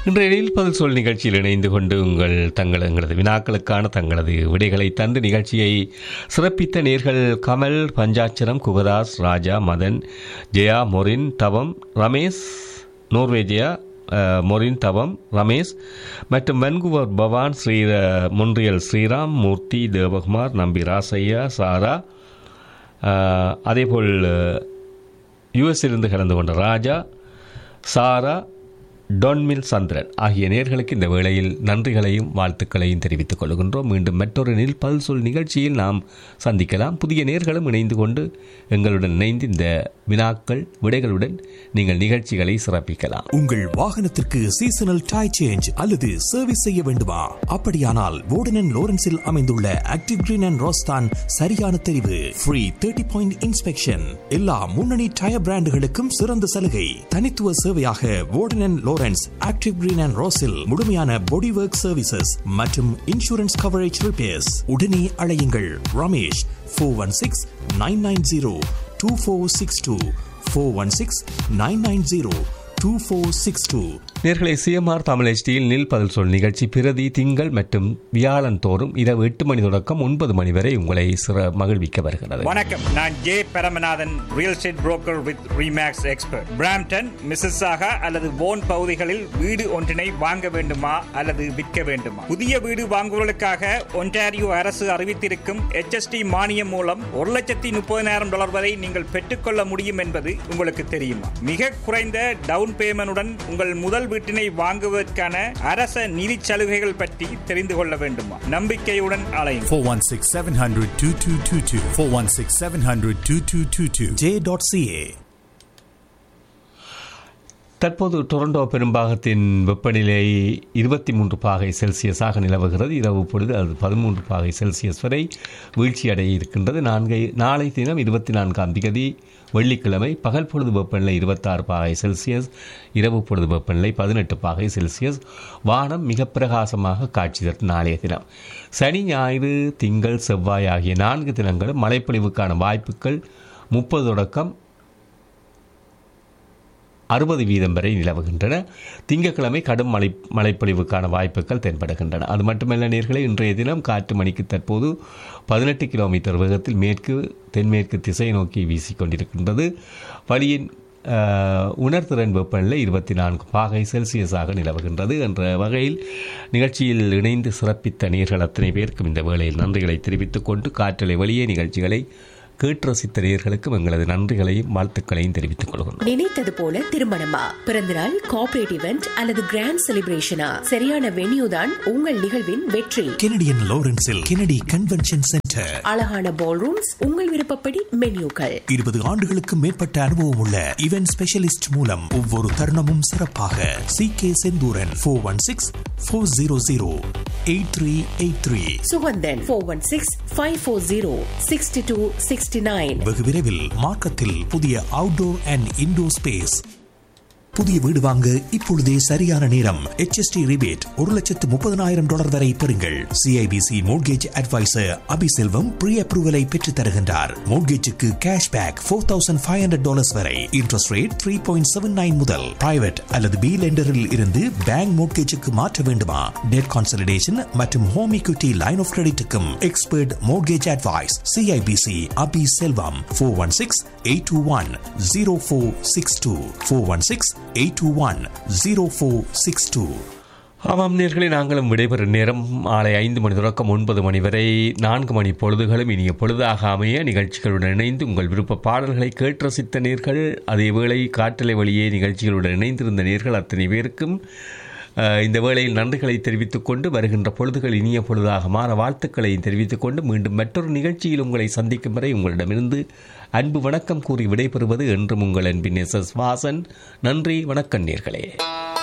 இன்றைய இடையில் பதில் சொல் நிகழ்ச்சியில் இணைந்து கொண்டு உங்கள் தங்கள் எங்களது வினாக்களுக்கான தங்களது விடைகளை தந்து நிகழ்ச்சியை சிறப்பித்த நேர்கள் கமல் பஞ்சாட்சரம் குகதாஸ் ராஜா மதன் ஜெயா மொரின் தவம் ரமேஷ் நோர்வேஜியா அஹ், மொரின் தவம் ரமேஷ் மற்றும் வென்குவர் பவான் ஸ்ரீ முன்றியல் ஸ்ரீராம் மூர்த்தி தேவகுமார் நம்பி ராசையா சாரா அஹ், அதேபோல் யுஎஸ்ஸிலிருந்து கலந்து கொண்ட ராஜா சாரா டொன்மில் சந்திரன் ஆகிய நேர்களுக்கு இந்த வேளையில் நன்றிகளையும் வாழ்த்துக்களையும் தெரிவித்துக் கொள்கின்றோம் மீண்டும் மற்றொரு நில் பல் சொல் நிகழ்ச்சியில் நாம் சந்திக்கலாம் புதிய நேர்களும் இணைந்து கொண்டு எங்களுடன் இணைந்து இந்த வினாக்கள் விடைகளுடன் நீங்கள் நிகழ்ச்சிகளை சிறப்பிக்கலாம் உங்கள் வாகனத்திற்கு சீசனல் டை சேஞ்ச் அல்லது சர்வீஸ் செய்ய வேண்டுமா அப்படியானால் வோர்டன் லோரன்ஸில் அமைந்துள்ள ஆக்டிவ் கிரீன் அண்ட் ரோஸ்தான் சரியான தெரிவு ஃப்ரீ தேர்ட்டி பாயிண்ட் இன்ஸ்பெக்ஷன் எல்லா முன்னணி டயர் பிராண்டுகளுக்கும் சிறந்த சலுகை தனித்துவ சேவையாக Warden Lawrence active green and ரோஸில் முழுமையான பாடி ஒர்க் சர்வீசஸ் மற்றும் இன்சூரன்ஸ் கவரேஜ் ரிப்பேர்ஸ் உடனே அழையுங்கள் Ramesh four one six nine nine zero two four six two four one six nine nine zero two four six two நேர்களை CMR Tamil HDயில் நில் பதில் சொல் நிகழ்ச்சி பிரதி திங்கள் மற்றும் வியாழன் தோறும் இரவு எட்டு மணி தொடக்கம் ஒன்பது மணி வரை உங்களை சிற மகிழ்விக்க வருகிறது வணக்கம் நான் J Paramanathan real estate broker with Remax expert Brampton Mississauga அல்லது போன் பகுதிகளில் வீடு ஒன்றினை வாங்க வேண்டுமா அல்லது விற்க வேண்டுமா புதிய வீடு வாங்குவதற்காக ஒன்டாரியோ அரசு அறிவித்திருக்கும் HST மானியம் மூலம் ஒரு லட்சத்தி முப்பதினாயிரம் டாலர் வரை நீங்கள் பெற்றுக்கொள்ள முடியும் என்பது உங்களுக்கு தெரியுமா மிக குறைந்த டவுன் பேமெண்டுடன் உங்கள் முதல் வீட்டினை வாங்குவதற்கான அரச நிதி சலுகைகள் பற்றி தெரிந்து கொள்ள வேண்டுமா நம்பிக்கையுடன் அலையும் 416 700 2222. 416 700 2222. ஜே டாட் சிஏ தற்போது டொரண்டோ பெரும்பாகத்தின் வெப்பநிலை இருபத்தி மூன்று பாகை செல்சியஸாக நிலவுகிறது இரவு பொழுது அது பதிமூன்று பாகை செல்சியஸ் வரை வீழ்ச்சியடைய இருக்கின்றது நான்கை நாளை தினம் இருபத்தி நான்காம் திகதி வெள்ளிக்கிழமை பகல் பொழுது வெப்பநிலை இருபத்தாறு பாகை செல்சியஸ் இரவு பொழுது வெப்பநிலை பதினெட்டு பாகை செல்சியஸ் வானம் மிக பிரகாசமாக காட்சி தரும் நாளைய தினம் சனி ஞாயிறு திங்கள் செவ்வாய் ஆகிய நான்கு தினங்களும் மழைப்பொழிவுக்கான வாய்ப்புகள் முப்பது தொடக்கம் அறுபது வீதம் வரை நிலவுகின்றன திங்கட்கிழமை கடும் மழை மழைப்பொழிவுக்கான வாய்ப்புகள் தென்படுகின்றன அது மட்டுமல்ல நேர்களை இன்றைய தினம் காற்று மணிக்கு தற்போது பதினெட்டு கிலோமீட்டர் வேகத்தில் மேற்கு தென்மேற்கு திசை நோக்கி வீசிக்கொண்டிருக்கின்றது வழியின் அஹ், உணர்திறன் வெப்பநிலை இருபத்தி நான்கு பாகை செல்சியஸாக நிலவுகின்றது என்ற வகையில் நிகழ்ச்சியில் இணைந்து சிறப்பித்த நேர்கள் அத்தனை பேருக்கும் இந்த வேளையில் நன்றிகளை தெரிவித்துக் கொண்டு காற்றலை வழியே நிகழ்ச்சிகளை கேட்டு ரசித்த நேர்களுக்கும் எங்களது நன்றிகளையும் வாழ்த்துக்களையும் தெரிவித்துக் கொள்கிறோம் நினைத்தது போல திருமணமா பிறந்தநாள் கார்ப்பரேட் இவெண்ட் அல்லது கிராண்ட் செலிப்ரேஷனா சரியான வென்யூ தான் உங்கள் நிகழ்வின் வெற்றி கெனடியன் லோரன்ஸில் கெனடி கன்வென்ஷன் சென்டர் அழகான பால் ரூம்ஸ் உங்கள் விருப்பப்படி மென்யூக்கள் இருபது ஆண்டுகளுக்கு மேற்பட்ட அனுபவம் உள்ள இவென்ட் ஸ்பெஷலிஸ்ட் மூலம் ஒவ்வொரு தருணமும் சிறப்பாக C K Senthuran four one six four zero zero eight three eight three Suganthan four one six five four zero sixty two sixty nine வெகு விரைவில் மார்க்கத்தில் புதிய அவுட்டோர் அண்ட் இன்டோர் ஸ்பேஸ் புதிய வீடு வாங்க இப்பொழுதே சரியான நேரம் HST ரிபேட் ஒரு லட்சத்து முப்பதனாயிரம் டாலர் வரை பெறுங்கள் CIBC mortgage advisor Abiselvam pre அப்ரூவலை பெற்றுத் தருகின்றார் மோட்கேஜுக்கு cash back four thousand five hundred dollars வரை interest rate three point seven nine முதல் பிரைவேட் அல்லது பி லெண்டரில் இருந்து பேங்க் மோட்கேஜுக்கு மாற்ற வேண்டுமா டெட் கான்சலிடேஷன் மற்றும் ஹோம் equity லைன் ஆஃப் கிரெடிட்டுக்கும் expert mortgage advice CIBC Abi Selvam four one six eight two one zero four six two four one six eight two one zero four six two ஆமாம் நேர்களை நாங்களும் விடைபெறும் நேரம் மாலை ஐந்து மணி தொடக்கம் ஒன்பது மணி வரை நான்கு மணி பொழுதுகளும் இனிய பொழுதாக அமைய நிகழ்ச்சிகளுடன் இணைந்து உங்கள் விருப்ப பாடல்களை கேட்டு ரசித்த நேர்கள் அதேவேளை காற்றலை வழியே நிகழ்ச்சிகளுடன் இணைந்திருந்த நேர்கள் அத்தனை பேருக்கும் அஹ், இந்த வேளையில் நன்றிகளை தெரிவித்துக் கொண்டு வருகின்ற பொழுதுகள் இனிய பொழுதாக மாற வாழ்த்துக்களை தெரிவித்துக் கொண்டு மீண்டும் மற்றொரு நிகழ்ச்சியில் உங்களை சந்திக்கும் வரை உங்களிடமிருந்து அன்பு வணக்கம் கூறி விடைபெறுவது என்றும் உங்கள் அன்பின் எஸ் எஸ் வாசன் நன்றி வணக்கம் நேர்களே